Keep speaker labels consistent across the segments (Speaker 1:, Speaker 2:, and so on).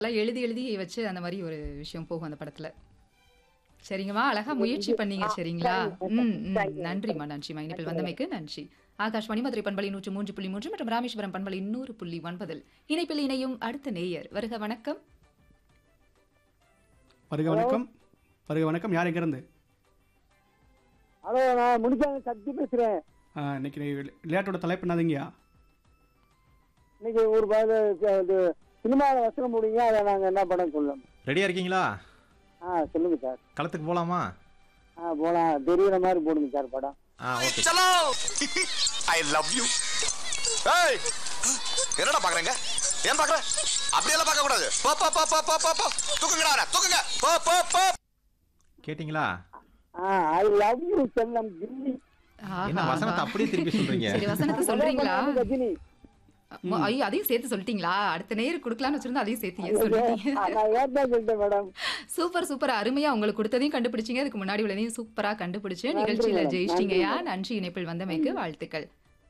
Speaker 1: எல்லாம் எழுதி எழுதி வச்சு அந்த மாதிரி ஒரு விஷயம் போகும் அந்த படத்துல சரிங்கம்மா அழகா முயற்சி பண்ணீங்க சரிங்களா ம் ம் நன்றிம்மா நன்றிம்மா இனிப்பில் வந்தமைக்கு நன்றி ஆகாஷ்வாணி மதுரை பண்பலை நூற்று மூன்று புள்ளி மூன்று மற்றும் ராமேஸ்வரம் பண்பலை நூறு புள்ளி ஒன்பதில் இணைப்பில் இணையும் அடுத்த நேயர் வருக வணக்கம்
Speaker 2: வருக வணக்கம் வருக வணக்கம் யார் எங்கேருந்து
Speaker 3: ஹலோ நான் முடிச்சாங்க சக்தி பேசுறேன்
Speaker 2: இன்னைக்கு விளையாட்டோட தலைப்பு என்னதுங்கய்யா
Speaker 3: இன்னைக்கு ஒரு பதில் இது சினிமாவில் வசனம் முடியுங்க அதை நாங்கள் என்ன படம் சொல்லணும்
Speaker 4: ரெடியா இருக்கீங்களா
Speaker 3: ஆ சொல்லுங்க சார்
Speaker 4: களத்துக்கு போலாமா
Speaker 3: ஆ போலாம் தெரியுற மாதிரி போடுங்க சார் படம்
Speaker 4: ஆ ஓகே
Speaker 5: சலோ ஐ லவ் யூ ஏய் என்னடா பாக்குறீங்க ஏன் பாக்குற அப்படியெல்லாம் பார்க்க கூடாது போ போ போ போ போ போ போ தூக்குங்கடா அவனை, தூக்குங்க போ போ போ
Speaker 4: கேட்டிங்களா
Speaker 3: ஆ ஐ லவ் யூ செல்லம் தில்லி
Speaker 4: என்ன
Speaker 1: ஆஹா.
Speaker 4: வசனத்தை அப்படியே திருப்பி சொல்றீங்க
Speaker 1: சரி வசனத்தை சொல்றீங்களா
Speaker 3: ரஜினி
Speaker 1: ம- ஐயோ அதையும் சேர்த்து சொல்லிட்டீங்களா அடுத்த நேயர் கொடுக்கலாம்னு வச்சிருந்தா அதையும் சேர்த்து ஏன் சொல்லிட்டீங்க
Speaker 3: நான் ஏன் சொல்லிட்டேன் மேடம்
Speaker 1: சூப்பர் சூப்பர் அருமையா உங்களுக்கு கொடுத்ததையும் கண்டுபிடிச்சீங்க அதுக்கு முன்னாடி உள்ளதையும் சூப்பரா கண்டுபிடிச்சு
Speaker 3: நன்றி
Speaker 1: நிகழ்ச்சியில
Speaker 3: மேடம்,
Speaker 1: ஜெயிச்சிட்டீங்கயா நன்றி இணைப்பில் வந்தமைக்கு வாழ்த்துக்கள்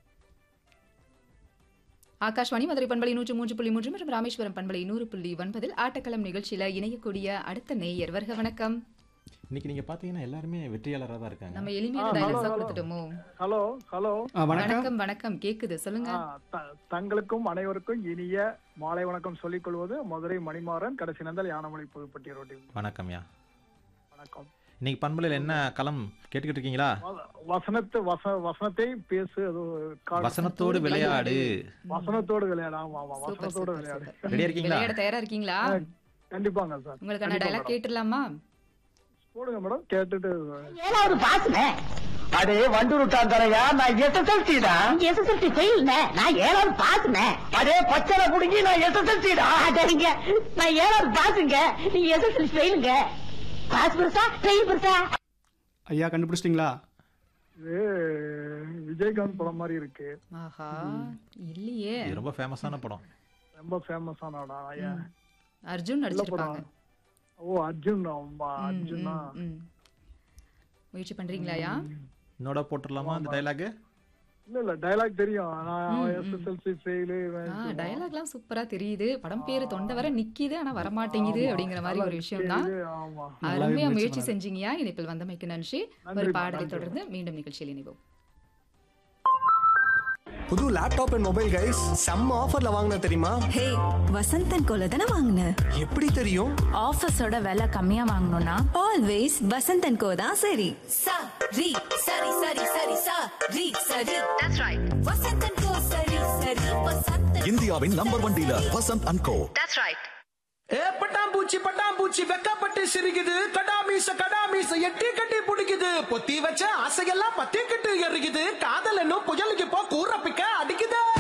Speaker 1: ஆகாஷ்வாணி மதுரை பண்பலை நூற்று மூன்று புள்ளி மூன்று மற்றும் ராமேஸ்வரம் பண்பலை நூறு புள்ளி ஒன்பதில் ஆட்டக்களம் நிகழ்ச்சியில இணையக்கூடிய அடுத்த நேயர் வருக வணக்கம்
Speaker 4: இன்னைக்கு நீங்க பாத்தீங்கன்னா எல்லாருமே வெற்றியாளரா தான் இருக்காங்க
Speaker 1: நம்ம எளிமையான டைலாக்ஸா கொடுத்துட்டோமோ
Speaker 6: ஹலோ ஹலோ
Speaker 2: ஆ, வணக்கம்
Speaker 1: வணக்கம் வணக்கம் கேக்குது சொல்லுங்க
Speaker 6: ஆ, த- தங்களுக்கும் அனைவருக்கும் இனிய மாலை வணக்கம் சொல்லிக் கொள்வது மதுரை மணிமாறன் கடைசி நந்தல் யானமலை புதுப்பட்டி ரோட்டில்
Speaker 4: வணக்கம்யா
Speaker 6: வணக்கம்
Speaker 4: இன்னைக்கு பண்பலையில் என்ன களம் கேட்டுக்கிட்டு இருக்கீங்களா
Speaker 6: வ- வசனத்து வச வசனத்தை பேசு அது கா-
Speaker 4: வசனத்தோடு விளையாடு
Speaker 6: வசனத்தோடு விளையாடு ஆமா ஆமா
Speaker 1: சூப்பர்
Speaker 6: வசனத்தோடு
Speaker 1: சூப்பர்
Speaker 6: விளையாடு
Speaker 1: சூப்பர்
Speaker 4: ரெடியா இருக்கீங்களா
Speaker 1: விளையாட தயாரா இருக்கீங்களா
Speaker 6: கண்டிப்பாங்க சார்
Speaker 1: உங்களுக்கான
Speaker 6: கண்டிப்பா
Speaker 1: டைலாக்
Speaker 6: மேடம்.
Speaker 1: கேட்டுடலாமா
Speaker 6: போடுங்க மேடம் கேட்டுட்டு
Speaker 7: ஏழாவது பாஸ்னே
Speaker 3: அடே வண்டு விட்டான் தரையா நான் எஸ்எஸ்எல்சி தான்
Speaker 7: எஸ்எஸ்எல்சி ஃபெயில்னே நான் ஏழாவது பாஸ்னே
Speaker 3: அடே பச்சனை குடுங்கி நான் எஸ்எஸ்எல்சி தான்
Speaker 7: அடங்க நான் ஏழாவது பாஸுங்க நீங்க எஸ்எஸ்எல்சி ஃபெயிலுங்க பாஸ் பெருசா ஃபெயில் பெருசா
Speaker 2: ஐயா கண்டுபிடிச்சிட்டிங்களா
Speaker 6: இது விஜயகாந்த் படம் மாதிரி இருக்கு
Speaker 1: ஆஹா இல்லையே
Speaker 4: இது ரொம்ப ஃபேமஸான படம்
Speaker 6: ரொம்ப ஃபேமஸான ஐயா
Speaker 1: அர்ஜுன்
Speaker 6: நல்ல
Speaker 1: நடிச்சிருப்பாங்க
Speaker 6: படம் ஓ அர்ஜுன் ஆமா
Speaker 1: ம்,
Speaker 6: அர்ஜுனா
Speaker 1: ம், ம். முயற்சி பண்றீங்களாயா
Speaker 4: என்னோட போட்டுடலாமா அந்த டைலாக்
Speaker 6: இல்ல இல்ல டைலாக் தெரியும் நான்
Speaker 1: ம், ம்.
Speaker 6: எஸ்எஸ்எல்சி ஃபெயிலு
Speaker 1: டயலாக்லாம் சூப்பரா தெரியுது படம் பேரு தொண்டை வர நிக்கிது ஆனா வர மாட்டேங்குது அப்படிங்கிற மாதிரி ஒரு விஷயம் தான்
Speaker 6: ஆமா
Speaker 2: நல்லாவே
Speaker 1: அருமையா
Speaker 2: முயற்சி
Speaker 1: முயற்சி
Speaker 2: பண்ணாரு.
Speaker 1: செஞ்சீங்கயா இணைப்பில் வந்தமைக்கு நன்றி ஒரு
Speaker 6: நன்றிம்மா,
Speaker 1: பாடலை
Speaker 6: நன்றி.
Speaker 1: தொடர்ந்து மீண்டும் நிகழ்ச்சியில் இணைவோம்
Speaker 8: புது லேப்டாப் அண்ட் மொபைல் கைஸ் செம்ம ஆஃபர்ல வாங்கின தெரியுமா
Speaker 9: ஹே வசந்தன் கோல தானே வாங்கின
Speaker 8: எப்படி தெரியும்
Speaker 9: ஆஃபீஸோட விலை கம்மியா வாங்கணும்னா ஆல்வேஸ் வசந்தன் கோ தான் சரி
Speaker 10: sa ri sari sari sari sa ri sari that's right vasantan ko sari sari vasantan
Speaker 5: இந்தியாவின் number one dealer Vasanth and co
Speaker 10: that's right
Speaker 8: ஏ பட்டாம்பூச்சி பட்டாம்பூச்சி வெக்கப்பட்டு சிரிக்குது கடாமீச கடாமீச எட்டி கட்டி பிடிக்குது பொத்தி வச்ச ஆசையெல்லாம் பத்தி கட்டு எறிக்குது